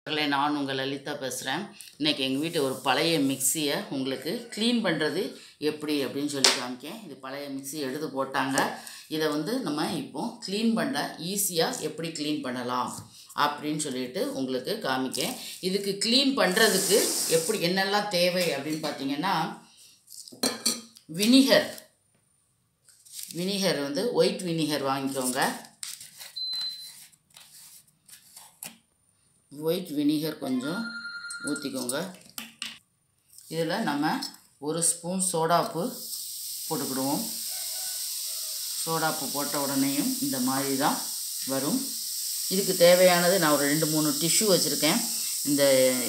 நண்பர்களே, நான் உங்கள் லலிதா பேசுகிறேன் இன்றைக்கி எங்கள் வீட்டு ஒரு பழைய மிக்சியை உங்களுக்கு க்ளீன் பண்ணுறது எப்படி அப்படின்னு சொல்லி காமிக்கேன் இது பழைய மிக்ஸி எடுத்து போட்டாங்க இதை வந்து நம்ம இப்போ க்ளீன் பண்ண ஈஸியாக எப்படி க்ளீன் பண்ணலாம் அப்படின்னு சொல்லிட்டு உங்களுக்கு காமிக்கேன் இதுக்கு க்ளீன் பண்ணுறதுக்கு எப்படி என்னெல்லாம் தேவை அப்படின்னு பார்த்தீங்கன்னா வினிகர் வினிகர் வந்து ஒயிட் வினிகர் வாங்கிக்கோங்க ஒயிட் வினிகர் கொஞ்சம் ஊற்றிக்கோங்க இதில் நம்ம ஒரு ஸ்பூன் சோடாப்பு போட்டுக்கிடுவோம் சோடாப்பு போட்ட உடனேயும் இந்த மாதிரி தான் வரும் இதுக்கு தேவையானது நான் ஒரு ரெண்டு மூணு டிஷ்யூ வச்சுருக்கேன் இந்த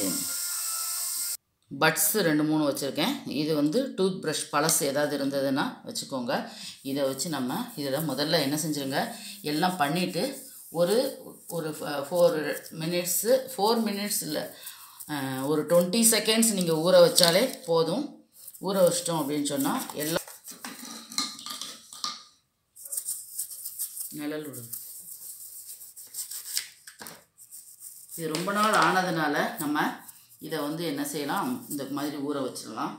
பட்ஸு ரெண்டு மூணு வச்சுருக்கேன் இது வந்து டூத் ப்ரஷ் பழசு ஏதாவது இருந்ததுன்னா வச்சுக்கோங்க இதை வச்சு நம்ம இதில் முதல்ல என்ன செஞ்சுருங்க எல்லாம் பண்ணிவிட்டு ஒரு ஒரு ஃபோர் மினிட்ஸு ஃபோர் மினிட்ஸ் இல்லை ஒரு டுவெண்ட்டி செகண்ட்ஸ் நீங்கள் ஊற வச்சாலே போதும் ஊற வச்சிட்டோம் அப்படின்னு சொன்னால் எல்லாம் நிழல் விடும் இது ரொம்ப நாள் ஆனதுனால நம்ம இதை வந்து என்ன செய்யலாம் இந்த மாதிரி ஊற வச்சிடலாம்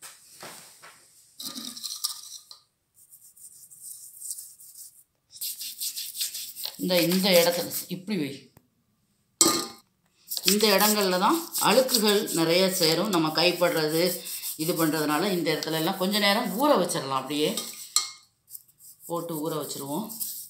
இந்த இந்த இடத்துல இப்படி வை இந்த இடங்கள்ல தான் அழுக்குகள் நிறைய சேரும் நம்ம கைப்படுறது இது பண்ணுறதுனால இந்த இடத்துல எல்லாம் கொஞ்ச நேரம் ஊற வச்சிடலாம் அப்படியே போட்டு ஊற வச்சுருவோம்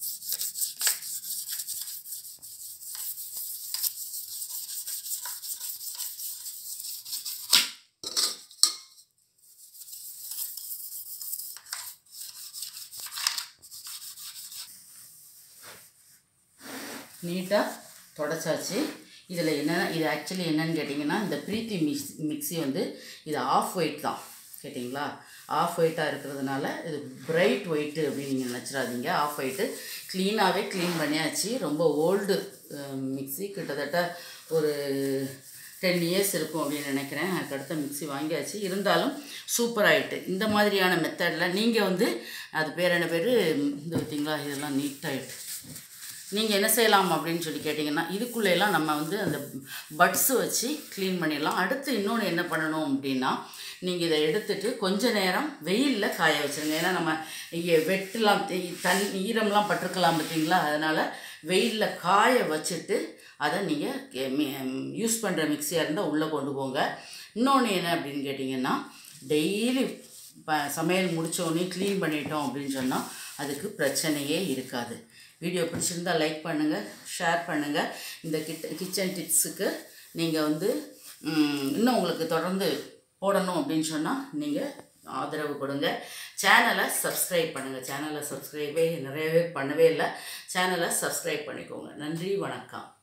நீட்டாக தொடச்சாச்சு இதில் என்ன இது ஆக்சுவலி என்னன்னு கேட்டிங்கன்னா இந்த ப்ரீத்தி மிக்ஸ் மிக்ஸி வந்து இது ஆஃப் ஒயிட் தான் கேட்டிங்களா ஆஃப் ஒயிட்டாக இருக்கிறதுனால இது பிரைட் ஒயிட்டு அப்படின்னு நீங்கள் நினச்சிடாதீங்க ஆஃப் ஒயிட்டு க்ளீனாகவே க்ளீன் பண்ணியாச்சு ரொம்ப ஓல்டு மிக்ஸி கிட்டத்தட்ட ஒரு டென் இயர்ஸ் இருக்கும் அப்படின்னு நினைக்கிறேன் அதுக்கு அடுத்த மிக்ஸி வாங்கியாச்சு இருந்தாலும் சூப்பர் ஆகிட்டு இந்த மாதிரியான மெத்தடில் நீங்கள் வந்து அது பேர் என்ன பேர் இந்த பார்த்தீங்களா இதெல்லாம் நீட்டாகிட்டு நீங்கள் என்ன செய்யலாம் அப்படின்னு சொல்லி கேட்டிங்கன்னா இதுக்குள்ளேலாம் நம்ம வந்து அந்த பட்ஸு வச்சு க்ளீன் பண்ணிடலாம் அடுத்து இன்னொன்று என்ன பண்ணணும் அப்படின்னா நீங்கள் இதை எடுத்துட்டு கொஞ்ச நேரம் வெயிலில் காய வச்சுருங்க ஏன்னா நம்ம இங்கே வெட்டலாம் தன் ஈரம்லாம் பட்டிருக்கலாம் பார்த்தீங்களா அதனால் வெயிலில் காய வச்சுட்டு அதை நீங்கள் யூஸ் பண்ணுற மிக்சியாக இருந்தால் உள்ளே கொண்டு போங்க இன்னொன்று என்ன அப்படின்னு கேட்டிங்கன்னா டெய்லி ப சமையல் முடித்தோடனே க்ளீன் பண்ணிட்டோம் அப்படின்னு சொன்னால் அதுக்கு பிரச்சனையே இருக்காது வீடியோ பிடிச்சிருந்தால் லைக் பண்ணுங்கள் ஷேர் பண்ணுங்கள் இந்த கிட்ட கிச்சன் டிப்ஸுக்கு நீங்கள் வந்து இன்னும் உங்களுக்கு தொடர்ந்து போடணும் அப்படின்னு சொன்னால் நீங்கள் ஆதரவு கொடுங்க சேனலை சப்ஸ்கிரைப் பண்ணுங்கள் சேனலை சப்ஸ்கிரைபே நிறைய பேர் பண்ணவே இல்லை சேனலை சப்ஸ்கிரைப் பண்ணிக்கோங்க நன்றி வணக்கம்